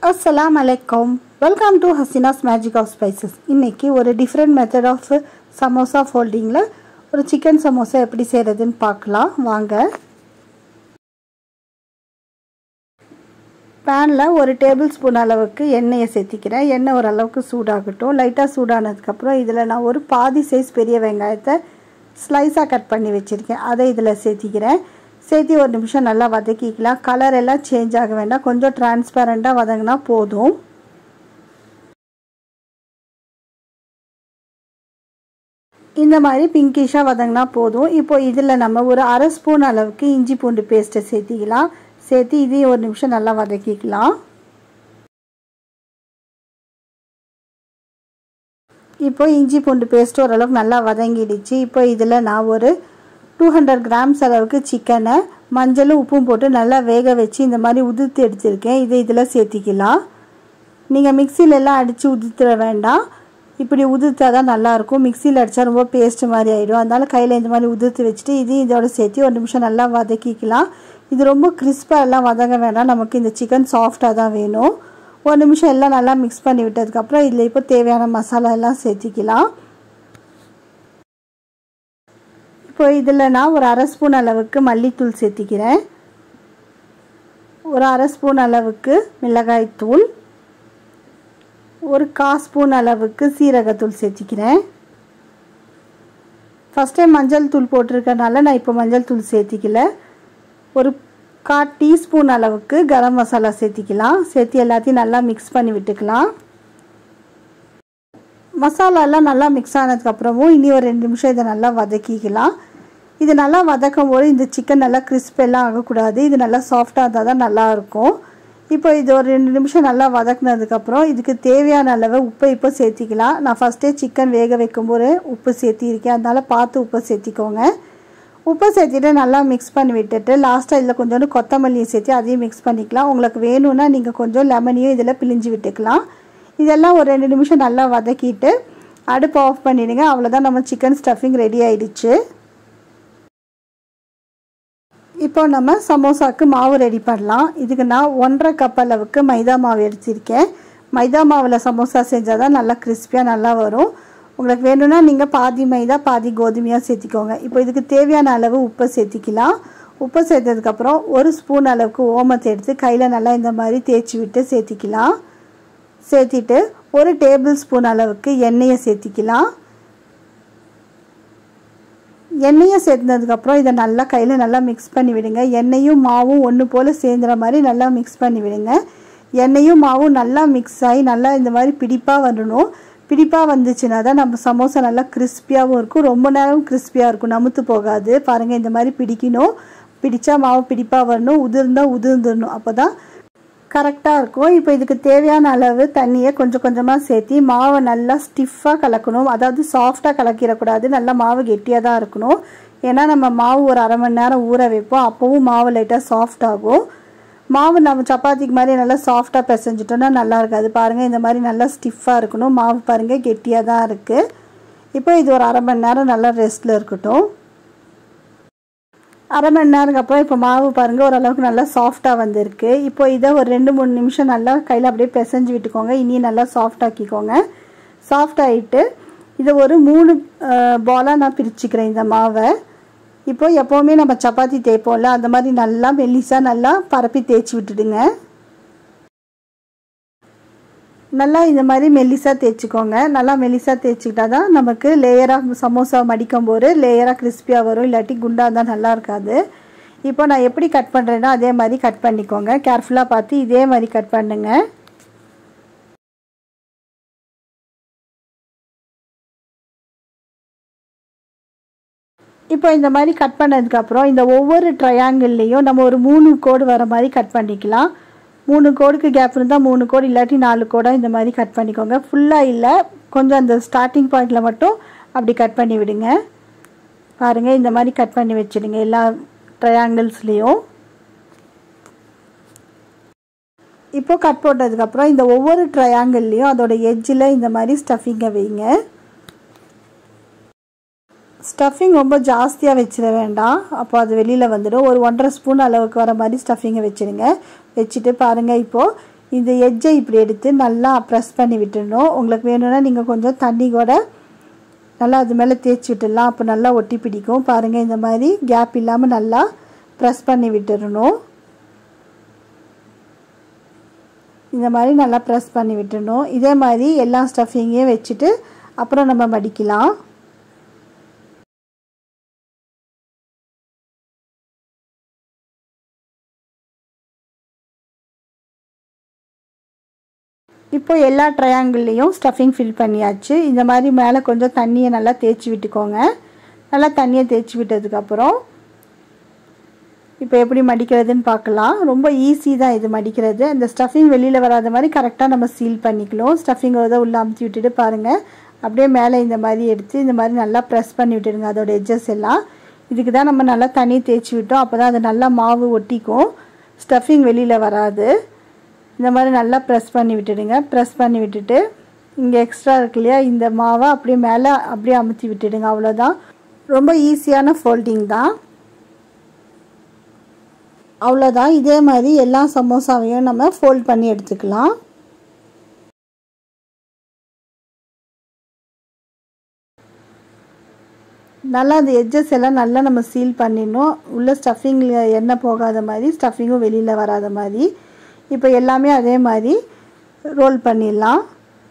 அஸ்ஸலாம் அலைக்கும் welcome to Hasina's magic of spices இன்றைக்கி ஒரு டிஃப்ரெண்ட் மெத்தட் ஆஃப் சமோசா ஃபோல்டிங்கில் ஒரு சிக்கன் சமோசா எப்படி செய்கிறதுன்னு பார்க்கலாம் வாங்க பேனில் ஒரு டேபிள் ஸ்பூன் அளவுக்கு எண்ணெயை சேர்த்திக்கிறேன் எண்ணெய் ஓரளவுக்கு சூடாகட்டும் லைட்டாக சூடானதுக்கப்புறம் இதில் நான் ஒரு பாதி சைஸ் பெரிய வெங்காயத்தை ஸ்லைஸாக கட் பண்ணி வச்சுருக்கேன் அதை இதில் சேர்த்திக்கிறேன் சேர்த்தி ஒரு நிமிஷம் நல்லா வதக்கிக்கலாம் கலர் எல்லாம் சேஞ்ச் ஆக வேண்டாம் கொஞ்சம் டிரான்ஸ்பரண்ட்டாக வதங்கினா போதும் இந்த மாதிரி பிங்கிஷாக வதங்கினா போதும் இப்போ இதில் நம்ம ஒரு அரை ஸ்பூன் அளவுக்கு இஞ்சி பூண்டு பேஸ்ட்டை சேர்த்திக்கலாம் சேர்த்து இதையும் ஒரு நிமிஷம் நல்லா வதக்கிக்கலாம் இப்போ இஞ்சி பூண்டு பேஸ்ட் ஓரளவுக்கு நல்லா வதங்கிடுச்சு இப்போ இதில் நான் ஒரு டூ ஹண்ட்ரட் கிராம்ஸ் அளவுக்கு சிக்கனை மஞ்சளும் உப்பும் போட்டு நல்லா வேக வச்சு இந்த மாதிரி உதிர்த்து எடுத்திருக்கேன் இதை இதில் சேர்த்திக்கலாம் நீங்கள் மிக்சிலெல்லாம் அடித்து உதிர்த்துட வேண்டாம் இப்படி உதிர்த்தா தான் நல்லாயிருக்கும் மிக்சியில் அடித்தா ரொம்ப பேஸ்ட் மாதிரி ஆகிடும் அதனால் கையில் இந்த மாதிரி உதிர்த்து வச்சுட்டு இதையும் இதோட சேர்த்து ஒரு நிமிஷம் நல்லா வதக்கிக்கலாம் இது ரொம்ப கிறிஸ்பாக எல்லாம் வதங்க வேண்டாம் நமக்கு இந்த சிக்கன் சாஃப்டாக தான் வேணும் ஒரு நிமிஷம் எல்லாம் நல்லா மிக்ஸ் பண்ணி விட்டதுக்கப்புறம் இதில் இப்போ தேவையான மசாலா எல்லாம் சேர்த்திக்கலாம் இப்போ இதில் நான் ஒரு அரை ஸ்பூன் அளவுக்கு மல்லித்தூள் சேர்த்திக்கிறேன் ஒரு அரை ஸ்பூன் அளவுக்கு மிளகாய்த்தூள் ஒரு கா ஸ்பூன் அளவுக்கு சீரகத்தூள் சேர்த்திக்கிறேன் ஃபஸ்ட் டைம் மஞ்சள் தூள் போட்டிருக்கனால நான் இப்போ மஞ்சள் தூள் சேர்த்திக்கல ஒரு கா டீஸ்பூன் அளவுக்கு கரம் மசாலா சேர்த்திக்கலாம் சேர்த்து எல்லாத்தையும் நல்லா மிக்ஸ் பண்ணி விட்டுக்கலாம் மசாலாலாம் நல்லா மிக்ஸ் ஆனதுக்கப்புறமும் இனி ஒரு ரெண்டு நிமிஷம் இதை நல்லா வதக்கிக்கலாம் இது நல்லா வதக்கும் போது இந்த சிக்கன் நல்லா கிறிஸ்பெல்லாம் ஆகக்கூடாது இது நல்லா சாஃப்டாக இருந்தால் தான் நல்லாயிருக்கும் இப்போ இது ஒரு ரெண்டு நிமிஷம் நல்லா வதக்குனதுக்கப்புறம் இதுக்கு தேவையான அளவு உப்பை இப்போ சேர்த்திக்கலாம் நான் ஃபஸ்ட்டே சிக்கன் வேக வைக்கும்போது உப்பு சேர்த்திருக்கேன் அதனால் பார்த்து உப்பை சேர்த்திக்கோங்க உப்பை சேர்த்திட்டு நல்லா மிக்ஸ் பண்ணி விட்டுட்டு லாஸ்ட்டாக இதில் கொஞ்சோண்டு கொத்தமல்லியை சேர்த்து அதையும் மிக்ஸ் பண்ணிக்கலாம் உங்களுக்கு வேணும்னா நீங்கள் கொஞ்சம் லெமனையும் இதில் பிழிஞ்சு விட்டுக்கலாம் இதெல்லாம் ஒரு ரெண்டு நிமிஷம் நல்லா வதக்கிட்டு அடுப்பு ஆஃப் பண்ணிடுங்க அவ்வளோதான் நம்ம சிக்கன் ஸ்டஃபிங் ரெடி ஆயிடுச்சு இப்போ நம்ம சமோசாவுக்கு மாவு ரெடி பண்ணலாம் இதுக்கு நான் ஒன்றரை கப் அளவுக்கு மைதா மாவு எடுத்திருக்கேன் மைதா மாவில் சமோசா செஞ்சால் தான் நல்லா கிறிஸ்பியாக நல்லா வரும் உங்களுக்கு வேணும்னா நீங்கள் பாதி மைதா பாதி கோதுமையாக சேர்த்திக்கோங்க இப்போ இதுக்கு தேவையான அளவு உப்பை சேர்த்திக்கலாம் உப்பை சேர்த்ததுக்கப்புறம் ஒரு ஸ்பூன் அளவுக்கு ஓமத்தை எடுத்து கையில் நல்லா இந்த மாதிரி தேய்ச்சி விட்டு சேர்த்திக்கலாம் சேர்த்திட்டு ஒரு டேபிள் ஸ்பூன் அளவுக்கு எண்ணெயை சேர்த்திக்கலாம் எண்ணெயை சேர்த்ததுக்கப்புறம் இதை நல்லா கையில் நல்லா மிக்ஸ் பண்ணி விடுங்க எண்ணெயும் மாவும் ஒன்று போல் சேர்ந்துற மாதிரி நல்லா மிக்ஸ் பண்ணி விடுங்க எண்ணெயும் மாவும் நல்லா மிக்ஸ் ஆகி நல்லா இந்த மாதிரி பிடிப்பாக வரணும் பிடிப்பாக வந்துச்சுன்னா தான் நம்ம சமோசா நல்லா கிறிஸ்பியாகவும் இருக்கும் ரொம்ப நேரம் கிறிஸ்பியாக இருக்கும் நமுத்து போகாது பாருங்கள் இந்த மாதிரி பிடிக்கணும் பிடிச்சா மாவு பிடிப்பாக வரணும் உதிர்ந்தால் உதிர்ந்துடணும் அப்போ தான் கரெக்டாக இருக்கும் இப்போ இதுக்கு தேவையான அளவு தண்ணியை கொஞ்சம் கொஞ்சமாக சேர்த்தி மாவை நல்லா ஸ்டிஃபாக கலக்கணும் அதாவது சாஃப்டாக கலக்கிடக்கூடாது நல்லா மாவு கெட்டியாக தான் இருக்கணும் ஏன்னா நம்ம மாவு ஒரு அரை மணி நேரம் ஊற வைப்போம் அப்போவும் மாவு லைட்டாக சாஃப்ட் ஆகும் மாவு நம்ம சப்பாத்திக்கு மாதிரி நல்லா சாஃப்டாக பிசைஞ்சிட்டோன்னா நல்லா இருக்காது பாருங்கள் இந்த மாதிரி நல்லா ஸ்டிஃபாக இருக்கணும் மாவு பாருங்கள் கெட்டியாக தான் இருக்குது இப்போ இது ஒரு அரை மணி நேரம் நல்லா ரெஸ்ட்டில் இருக்கட்டும் அரை மணி நேரத்துக்கு அப்புறம் இப்போ மாவு பாருங்கள் ஓரளவுக்கு நல்லா சாஃப்டாக வந்திருக்கு இப்போ இதை ஒரு ரெண்டு மூணு நிமிஷம் நல்லா கையில் அப்படியே பிசைஞ்சு விட்டுக்கோங்க இனி நல்லா சாஃப்ட் ஆக்கிக்கோங்க சாஃப்ட் ஆகிட்டு இதை ஒரு மூணு பாலாக நான் பிரிச்சுக்கிறேன் இந்த மாவை இப்போ எப்போவுமே நம்ம சப்பாத்தி தேய்ப்போம்ல அந்த மாதிரி நல்லா மெல்லிசாக நல்லா பரப்பி தேய்ச்சி விட்டுடுங்க நல்லா இந்த மாதிரி மெல்லிசாக தேய்ச்சிக்கோங்க நல்லா மெல்லிசாக தேய்ச்சிக்கிட்டா தான் நமக்கு லேயராக சமோசா மடிக்கும் போது லேயராக கிறிஸ்பியாக வரும் இல்லாட்டி குண்டாக இருந்தால் நல்லா இருக்காது இப்போ நான் எப்படி கட் பண்ணுறேன்னா அதே மாதிரி கட் பண்ணிக்கோங்க கேர்ஃபுல்லாக பார்த்து இதே மாதிரி கட் பண்ணுங்கள் இப்போ இந்த மாதிரி கட் பண்ணதுக்கப்புறம் இந்த ஒவ்வொரு ட்ரையாங்கிள்லேயும் நம்ம ஒரு மூணு கோடு வர மாதிரி கட் பண்ணிக்கலாம் மூணு கோடுக்கு கேப் இருந்தால் மூணு கோடு இல்லாட்டி நாலு கோடாக இந்த மாதிரி கட் பண்ணிக்கோங்க ஃபுல்லாக இல்லை கொஞ்சம் அந்த ஸ்டார்டிங் பாயிண்டில் மட்டும் அப்படி கட் பண்ணி விடுங்க பாருங்கள் இந்த மாதிரி கட் பண்ணி வச்சுடுங்க எல்லா ட்ரையாங்கிள்ஸ்லேயும் இப்போ கட் போட்டதுக்கப்புறம் இந்த ஒவ்வொரு ட்ரையாங்கிள்லேயும் அதோட எட்ஜில் இந்த மாதிரி ஸ்டஃபிங்கை வைங்க ஸ்டஃபிங் ரொம்ப ஜாஸ்தியாக வச்சிட வேண்டாம் அப்போ அது வெளியில் வந்துடும் ஒரு ஒன்றரை ஸ்பூன் அளவுக்கு வர மாதிரி ஸ்டஃபிங்கை வச்சுடுங்க வச்சுட்டு பாருங்கள் இப்போது இந்த எட்ஜை இப்படி எடுத்து நல்லா ப்ரெஸ் பண்ணி விட்டுடணும் உங்களுக்கு வேணும்னா நீங்கள் கொஞ்சம் தண்ணி கூட நல்லா அது மேலே தேய்ச்சி விட்டுடலாம் அப்போ நல்லா ஒட்டி பிடிக்கும் பாருங்கள் இந்த மாதிரி கேப் இல்லாமல் நல்லா ப்ரெஸ் பண்ணி விட்டுடணும் இந்த மாதிரி நல்லா ப்ரெஸ் பண்ணி விட்டுடணும் இதே மாதிரி எல்லா ஸ்டஃபிங்கையும் வச்சுட்டு அப்புறம் நம்ம மடிக்கலாம் இப்போ எல்லா ட்ரையாங்கிள்லேயும் ஸ்டஃபிங் ஃபில் பண்ணியாச்சு இந்த மாதிரி மேலே கொஞ்சம் தண்ணியை நல்லா தேய்ச்சி விட்டுக்கோங்க நல்லா தண்ணியை தேய்ச்சி விட்டதுக்கப்புறம் இப்போ எப்படி மடிக்கிறதுன்னு பார்க்கலாம் ரொம்ப ஈஸி தான் இது மடிக்கிறது அந்த ஸ்டஃபிங் வெளியில் வராத மாதிரி கரெக்டாக நம்ம சீல் பண்ணிக்கலாம் ஸ்டஃபிங் அதை உள்ளே அமுத்தி விட்டுட்டு பாருங்கள் அப்படியே மேலே இந்த மாதிரி எடுத்து இந்த மாதிரி நல்லா ப்ரெஸ் பண்ணி விட்டுடுங்க அதோட எட்ஜஸ் எல்லாம் இதுக்கு தான் நம்ம நல்லா தண்ணி தேய்ச்சி விட்டோம் அப்போ தான் அது நல்லா மாவு ஒட்டிக்கும் ஸ்டஃபிங் வெளியில் வராது இந்த மாதிரி நல்லா ப்ரெஸ் பண்ணி விட்டுடுங்க ப்ரெஸ் பண்ணி விட்டுட்டு இங்கே எக்ஸ்ட்ரா இருக்கு இல்லையா இந்த மாவை அப்படியே மேலே அப்படியே அமுத்தி விட்டுடுங்க அவ்வளோதான் ரொம்ப ஈஸியான ஃபோல்டிங் தான் அவ்வளோதான் இதே மாதிரி எல்லா சமோசாவையும் நம்ம ஃபோல்ட் பண்ணி எடுத்துக்கலாம் நல்லா அந்த எட்ஜஸ் எல்லாம் நல்லா நம்ம சீல் பண்ணிடணும் உள்ள ஸ்டஃபிங்கில் எண்ணெய் போகாத மாதிரி ஸ்டஃபிங்கும் வெளியில் வராத மாதிரி இப்போ எல்லாமே அதே மாதிரி ரோல் பண்ணிடலாம்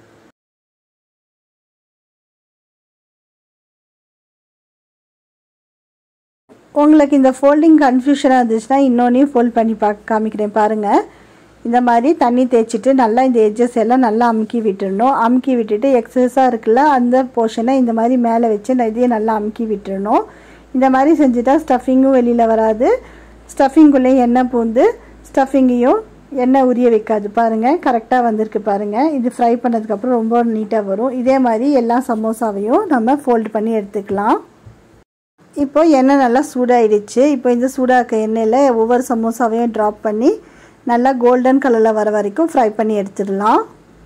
உங்களுக்கு இந்த ஃபோல்டிங் கன்ஃபியூஷனாக இருந்துச்சுன்னா இன்னொன்னையும் ஃபோல்ட் பண்ணி பா காமிக்கிறேன் பாருங்கள் இந்த மாதிரி தண்ணி தேய்ச்சிட்டு நல்லா இந்த எட்ஜஸ் எல்லாம் நல்லா அமுக்கி விட்டுடணும் அமுக்கி விட்டுட்டு எக்ஸஸாக இருக்குல்ல அந்த போர்ஷனை இந்த மாதிரி மேலே வச்சு இதையும் நல்லா அமுக்கி விட்டுடணும் இந்த மாதிரி செஞ்சுட்டா ஸ்டஃபிங்கும் வெளியில் வராது ஸ்டஃபிங்குள்ளேயும் எண்ணெய் பூந்து ஸ்டஃபிங்கையும் எண்ணெய் உரிய வைக்காது பாருங்கள் கரெக்டாக வந்திருக்கு பாருங்கள் இது ஃப்ரை பண்ணதுக்கப்புறம் ரொம்ப நீட்டாக வரும் இதே மாதிரி எல்லா சமோசாவையும் நம்ம ஃபோல்டு பண்ணி எடுத்துக்கலாம் இப்போ எண்ணெய் நல்லா சூடாயிடுச்சு இப்போ இந்த சூடாக்க எண்ணெயில் ஒவ்வொரு சமோசாவையும் ட்ராப் பண்ணி நல்லா கோல்டன் கலரில் வர வரைக்கும் ஃப்ரை பண்ணி எடுத்துடலாம்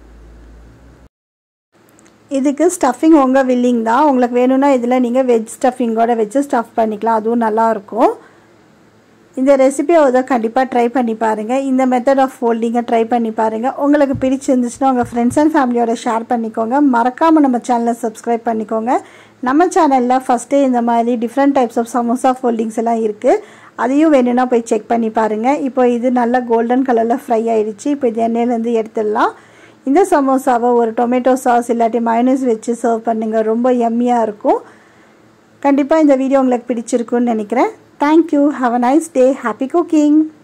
இதுக்கு ஸ்டஃபிங் உங்கள் வில்லிங் தான் உங்களுக்கு வேணும்னா இதில் நீங்கள் வெஜ் ஸ்டஃபிங்கோட வச்சு ஸ்டஃப் பண்ணிக்கலாம் அதுவும் நல்லாயிருக்கும் இந்த ரெசிபியை அதை கண்டிப்பாக ட்ரை பண்ணி பாருங்கள் இந்த மெத்தட் ஆஃப் ஃபோல்டிங்கை ட்ரை பண்ணி பாருங்கள் உங்களுக்கு பிடிச்சிருந்துச்சுன்னா உங்கள் ஃப்ரெண்ட்ஸ் அண்ட் ஃபேமிலியோட ஷேர் பண்ணிக்கோங்க மறக்காமல் நம்ம சேனலை சப்ஸ்கிரைப் பண்ணிக்கோங்க நம்ம சேனலில் ஃபஸ்ட்டே இந்த மாதிரி different types of samosa foldings எல்லாம் இருக்குது அதையும் வேணும்னா போய் செக் பண்ணி பாருங்கள் இப்போ இது நல்லா கோல்டன் கலரில் ஃப்ரை ஆயிடுச்சு இப்போ இது எண்ணெயிலேருந்து எடுத்துடலாம் இந்த சமோசாவை ஒரு டொமேட்டோ சாஸ் இல்லாட்டி மயோனஸ் வச்சு சர்வ் பண்ணுங்கள் ரொம்ப எம்மியாக இருக்கும் கண்டிப்பாக இந்த வீடியோ உங்களுக்கு பிடிச்சிருக்குன்னு நினைக்கிறேன் thank you have a nice day happy cooking